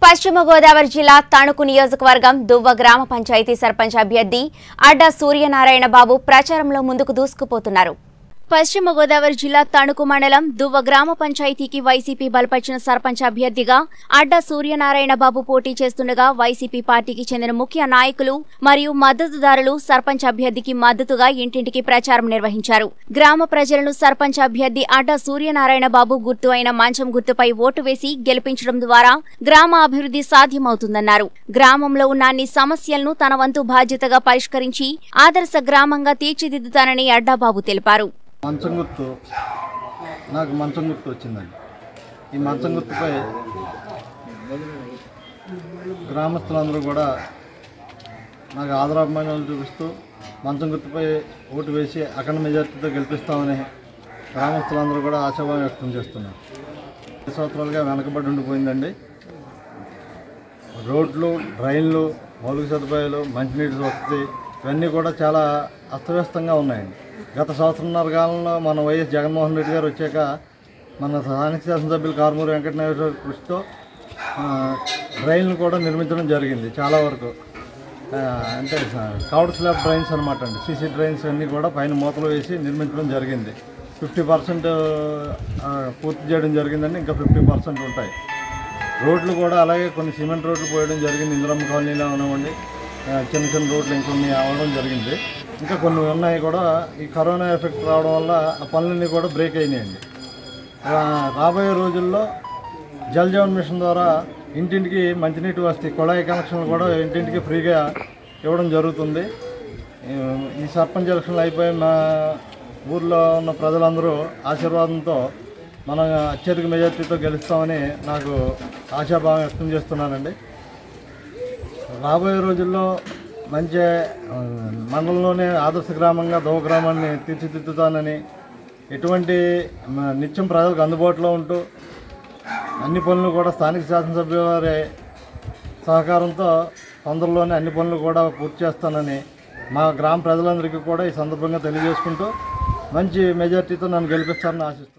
పశ్చిమ గోదావరి జిల్లా తణుకు నియోజకవర్గం దువ్వ గ్రామ పంచాయతీ సర్పంచ్ అభ్యర్థి అడ్డా సూర్యనారాయణ బాబు ప్రచారంలో ముందుకు దూసుకుపోతున్నారు పశ్చిమ గోదావరి జిల్లా తణుకు మండలం దువ్వ గ్రామ పంచాయతీకి వైసీపీ బలపరిచిన సర్పంచ్ అభ్యర్థిగా అడ్డా సూర్యనారాయణ బాబు పోటీ చేస్తుండగా వైసీపీ పార్టీకి చెందిన ముఖ్య నాయకులు మరియు మద్దతుదారులు సర్పంచ్ అభ్యర్థికి మద్దతుగా ఇంటింటికి ప్రచారం నిర్వహించారు గ్రామ ప్రజలను సర్పంచ్ అభ్యర్థి అడ్డా సూర్యనారాయణ బాబు గుర్తు అయిన మంచం గుర్తుపై ఓటు వేసి గెలిపించడం ద్వారా గ్రామ అభివృద్ధి సాధ్యమవుతుందన్నారు గ్రామంలో ఉన్న అన్ని సమస్యలను తన వంతు బాధ్యతగా పరిష్కరించి ఆదర్శ గ్రామంగా తీర్చిదిద్దుతానని అడ్డాబాబు తెలిపారు మంచం గుర్తు నాకు మంచం గుర్తు వచ్చిందండి ఈ మంచం గుర్తుపై గ్రామస్తులందరూ కూడా నాకు ఆదరాభిమానాలు చూపిస్తూ మంచం గుర్తుపై ఓటు వేసి అఖండ మెజార్టీతో గెలిపిస్తామని గ్రామస్తులందరూ కూడా ఆశాభావం వ్యక్తం చేస్తున్నారు ఐదు సంవత్సరాలుగా వెనకబడి ఉండిపోయిందండి రోడ్లు డ్రైన్లు మౌలిక సదుపాయాలు మంచినీటి వసతి ఇవన్నీ కూడా చాలా అస్తవ్యస్తంగా ఉన్నాయండి గత సంవత్సరంన్నర కాలంలో మన వైఎస్ జగన్మోహన్ రెడ్డి గారు వచ్చాక మన స్థానిక శాసనసభ్యులు కారుమూరి వెంకటనాథ కృషితో ఆ, డ్రైన్లు కూడా నిర్మించడం జరిగింది చాలా వరకు ఆ, అంటే కౌడ్ స్లాబ్ డ్రైన్స్ అనమాట అండి సీసీ డ్రైన్స్ అన్నీ కూడా పైన మూతలు వేసి నిర్మించడం జరిగింది ఫిఫ్టీ పర్సెంట్ పూర్తి చేయడం జరిగిందండి ఇంకా ఫిఫ్టీ పర్సెంట్ ఉంటాయి రోడ్లు కూడా అలాగే కొన్ని సిమెంట్ రోడ్లు పోయడం జరిగింది ఇందిరమ్మ కాలనీలో అవనివ్వండి ఆ, చిన్న చిన్న రోడ్లు ఇంకొన్ని అవడం జరిగింది ఇంకా కొన్ని ఉన్నాయి కూడా ఈ కరోనా ఎఫెక్ట్ రావడం వల్ల ఆ పనులన్నీ కూడా బ్రేక్ అయినాయండి రా- రాబోయే రోజుల్లో జల్ జీవన్ మిషన్ ద్వారా ఇంటింటికి మంచినీటి వసతి కుళాయి కనెక్షన్లు కూడా ఇంటింటికి ఫ్రీగా ఇవ్వడం జరుగుతుంది ఈ- ఈ సర్పంచ్ ఎలక్షన్లు అయిపోయి మా ఊర్లో ఉన్న ప్రజలందరూ ఆశీర్వాదంతో మనం అత్యధిక మెజార్టీతో గెలుస్తామని నాకు ఆశాభావం వ్యక్తం చేస్తున్నానండి రాబోయే రోజుల్లో మంచి ఆ, మండలంలోనే ఆదర్శ గ్రామంగా దోవ గ్రామాన్ని తీర్చిదిద్దుతానని ఎటువంటి మ, నిత్యం ప్రజలకు అందుబాటులో ఉంటూ అన్ని పనులు కూడా స్థానిక శాసనసభ్యుల వారి సహకారంతో తొందరలోనే అన్ని పనులు కూడా పూర్తి చేస్తానని మా గ్రామ ప్రజలందరికీ కూడా ఈ సందర్భంగా తెలియజేసుకుంటూ మంచి మెజార్టీతో నన్ను గెలిపిస్తారని ఆశిస్తున్నాను